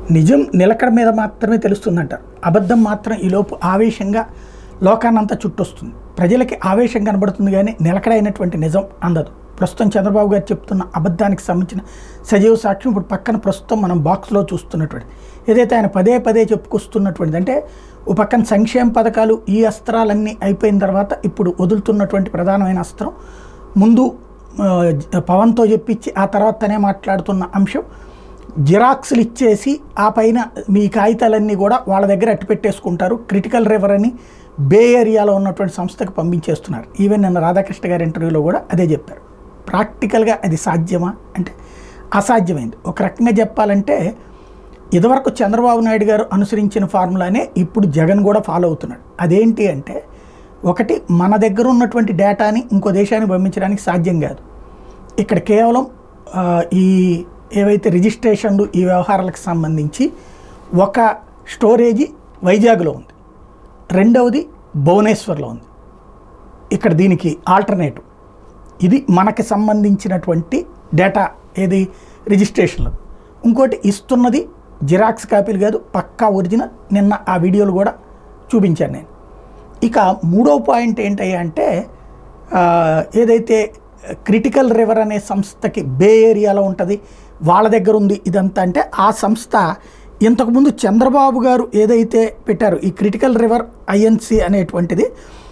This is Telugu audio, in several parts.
నిజం నిలకడ మీద మాత్రమే తెలుస్తుందంటారు అబద్ధం మాత్రం ఈలోపు ఆవేశంగా లోకాన్నంతా చుట్టొస్తుంది ప్రజలకి ఆవేశం కనబడుతుంది కానీ నిలకడైనటువంటి నిజం అందదు ప్రస్తుతం చంద్రబాబు గారు చెప్తున్న అబద్ధానికి సంబంధించిన సజీవ సాక్ష్యం ఇప్పుడు పక్కన ప్రస్తుతం మనం బాక్స్లో చూస్తున్నటువంటి ఏదైతే ఆయన పదే పదే చెప్పుకొస్తున్నటువంటిది అంటే ఓ పక్కన సంక్షేమ పథకాలు ఈ అస్త్రాలన్నీ అయిపోయిన తర్వాత ఇప్పుడు వదులుతున్నటువంటి ప్రధానమైన అస్త్రం ముందు ఆ, పవన్తో చెప్పించి ఆ తర్వాత తనే మాట్లాడుతున్న అంశం జిరాక్స్లు ఇచ్చేసి ఆ పైన మీ కాగితాలన్నీ కూడా వాళ్ళ దగ్గర అట్టి పెట్టేసుకుంటారు క్రిటికల్ రివర్ అని బే ఏరియాలో ఉన్నటువంటి సంస్థకు పంపించేస్తున్నారు ఈవెన్ నిన్న రాధాకృష్ణ గారి ఇంటర్వ్యూలో కూడా అదే చెప్పారు ప్రాక్టికల్గా అది సాధ్యమా అంటే అసాధ్యమైంది ఒక రకంగా చెప్పాలంటే ఇదివరకు చంద్రబాబు నాయుడు గారు అనుసరించిన ఫార్ములానే ఇప్పుడు జగన్ కూడా ఫాలో అవుతున్నాడు అదేంటి అంటే ఒకటి మన దగ్గర ఉన్నటువంటి డేటాని ఇంకో దేశానికి పంపించడానికి సాధ్యం కాదు ఇక్కడ కేవలం ఆ, ఈ ఏవైతే రిజిస్ట్రేషన్లు ఈ వ్యవహారాలకు సంబంధించి ఒక స్టోరేజీ వైజాగ్లో ఉంది రెండవది భువనేశ్వర్లో ఉంది ఇక్కడ దీనికి ఆల్టర్నేటివ్ ఇది మనకి సంబంధించినటువంటి డేటా ఏది రిజిస్ట్రేషన్లో ఇంకోటి ఇస్తున్నది జిరాక్స్ కాపీలు కాదు పక్కా ఒరిజినల్ నిన్న ఆ వీడియోలు కూడా చూపించాను నేను ఇక మూడో పాయింట్ ఏంటయ్యా అంటే ఆ, ఏదైతే క్రిటికల్ రివర్ అనే సంస్థకి బే ఏరియాలో ఉంటుంది వాళ్ళ దగ్గర ఉంది ఇదంతా అంటే ఆ సంస్థ ఇంతకుముందు చంద్రబాబు గారు ఏదైతే పెట్టారో ఈ క్రిటికల్ రివర్ ఐఎన్సి అనేటువంటిది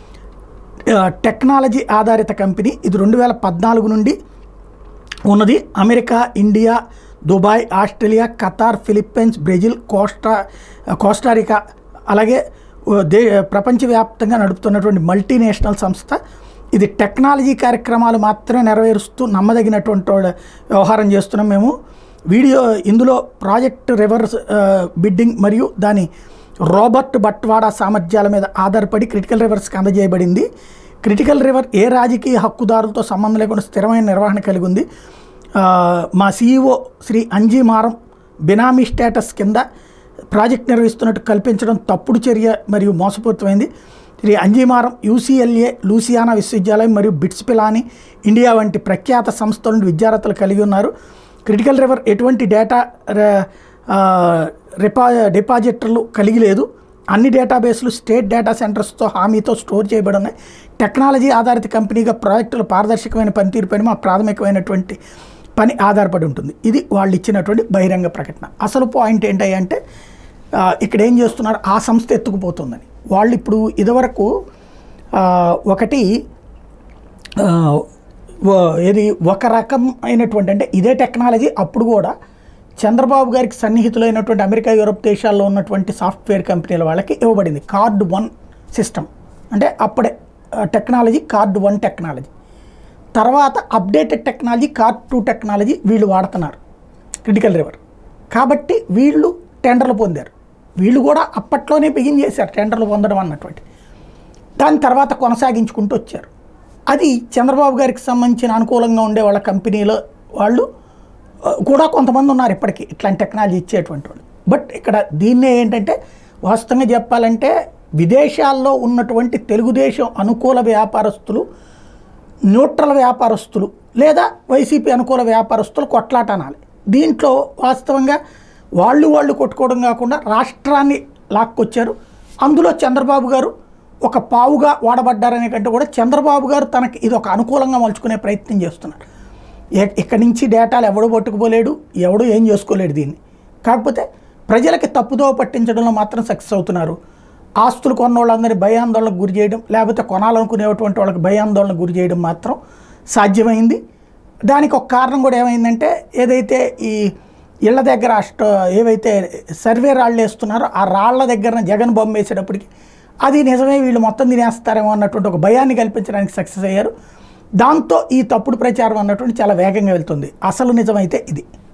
ఆ, టెక్నాలజీ ఆధారిత కంపెనీ ఇది రెండు వేల పద్నాలుగు నుండి ఉన్నది America India Dubai Australia Qatar Philippines Brazil Costa Costa Rica అలాగే ఓ దే ప్రపంచవ్యాప్తంగా నడుపుతున్నటువంటి మల్టీనేషనల్ సంస్థ ఇది టెక్నాలజీ కార్యక్రమాలు మాత్రమే నెరవేరుస్తూ నమ్మదగినటువంటి వాళ్ళ వ్యవహారం చేస్తున్నాం మేము వీడియో ఇందులో ప్రాజెక్ట్ రివర్స్ బిడ్డింగ్ మరియు దాని రోబర్ట్ బట్వాడా సామర్థ్యాల మీద ఆధారపడి క్రిటికల్ రివర్స్కి అందజేయబడింది క్రిటికల్ రివర్ ఏ రాజకీయ హక్కుదారులతో సంబంధం లేకుండా స్థిరమైన నిర్వహణ కలిగి ఉంది ఆ, మా సీఈఓ శ్రీ అంజీమారం బినామీ స్టేటస్ కింద ప్రాజెక్ట్ నిర్వహిస్తున్నట్టు కల్పించడం తప్పుడు చర్య మరియు మోసపూరితమైంది శ్రీ అంజీమారం యూసీఎల్ఏ లూసియానా విశ్వవిద్యాలయం మరియు బిట్స్ పిలాని ఇండియా వంటి ప్రఖ్యాత సంస్థల నుండి విద్యార్థులు కలిగి ఉన్నారు క్రిటికల్ రివర్ ఎటువంటి డేటా ర- ఆ, రిపా డిపాజిటర్లు కలిగి లేదు అన్ని డేటాబేస్లు స్టేట్ డేటా సెంటర్స్తో హామీతో స్టోర్ చేయబడి ఉన్నాయి టెక్నాలజీ ఆధారిత కంపెనీగా ప్రాజెక్టులు పారదర్శకమైన పనితీరుపైన మా ప్రాథమికమైనటువంటి పని ఆధారపడి ఉంటుంది ఇది వాళ్ళు ఇచ్చినటువంటి బహిరంగ ప్రకటన అసలు పాయింట్ ఏంటంటే ఆ, ఇక్కడ ఏం చేస్తున్నారు ఆ సంస్థ ఎత్తుకుపోతుందని వాళ్ళు ఇప్పుడు ఇదివరకు ఆ, ఒకటి ఆ, ఓ- ఏది ఒక రకం అయినటువంటి అంటే ఇదే టెక్నాలజీ అప్పుడు కూడా చంద్రబాబు గారికి సన్నిహితులైనటువంటి అమెరికా యూరప్ దేశాల్లో ఉన్నటువంటి సాఫ్ట్వేర్ కంపెనీల వాళ్ళకి ఇవ్వబడింది కార్డ్ వన్ సిస్టమ్ అంటే అప్పుడే ఆ, టెక్నాలజీ కార్డ్ వన్ టెక్నాలజీ తర్వాత updated technology card two technology వీళ్ళు వాడుతున్నారు క్రిటికల్ రివర్ కాబట్టి వీళ్ళు టెండర్లు పొందారు వీళ్ళు కూడా అప్పట్లోనే బిగిన్ చేశారు టెండర్లు పొందడం అన్నటువంటి దాని తర్వాత కొనసాగించుకుంటూ వచ్చారు అది చంద్రబాబు గారికి సంబంధించిన అనుకూలంగా ఉండే వాళ్ళ కంపెనీలో వాళ్ళు ఆ, కూడా కొంతమంది ఉన్నారు ఇప్పటికీ ఇట్లాంటి టెక్నాలజీ ఇచ్చేటువంటి వాళ్ళు బట్ ఇక్కడ దీన్నే ఏంటంటే వాస్తవంగా చెప్పాలంటే విదేశాల్లో ఉన్నటువంటి తెలుగుదేశం అనుకూల వ్యాపారస్తులు న్యూట్రల్ వ్యాపారస్తులు లేదా వైసీపీ అనుకూల వ్యాపారస్తులు కొట్లాట అనాలి దీంట్లో వాస్తవంగా వాళ్ళు వాళ్ళు కొట్టుకోవడం కాకుండా రాష్ట్రాన్ని లాక్కొచ్చారు అందులో చంద్రబాబు గారు ఒక పావుగా వాడబడ్డారనే కంటే కూడా చంద్రబాబు గారు తనకి ఇది ఒక అనుకూలంగా మలుచుకునే ప్రయత్నం చేస్తున్నారు ఎ- ఇక్కడి నుంచి డేటాలు ఎవడు పట్టుకుపోలేడు ఎవడు ఏం చేసుకోలేడు దీన్ని కాకపోతే ప్రజలకి తప్పుదో పట్టించడంలో మాత్రం సక్సెస్ అవుతున్నారు ఆస్తులు కొన్న వాళ్ళందరినీ భయాందోళనకు గురి చేయడం లేకపోతే కొనాలనుకునేటువంటి వాళ్ళకి భయాందోళనకు గురి చేయడం మాత్రం సాధ్యమైంది దానికి ఒక కారణం కూడా ఏమైందంటే ఏదైతే ఈ ఇళ్ళ దగ్గర అష్ట ఏవైతే సర్వే రాళ్ళు వేస్తున్నారో ఆ రాళ్ల దగ్గర జగన్ బొమ్మ వేసేటప్పటికి అది నిజమే వీళ్ళు మొత్తం తినేస్తారేమో అన్నటువంటి ఒక భయాన్ని కల్పించడానికి సక్సెస్ అయ్యారు దాంతో ఈ తప్పుడు ప్రచారం అన్నటువంటి చాలా వేగంగా వెళ్తుంది అసలు నిజమైతే ఇది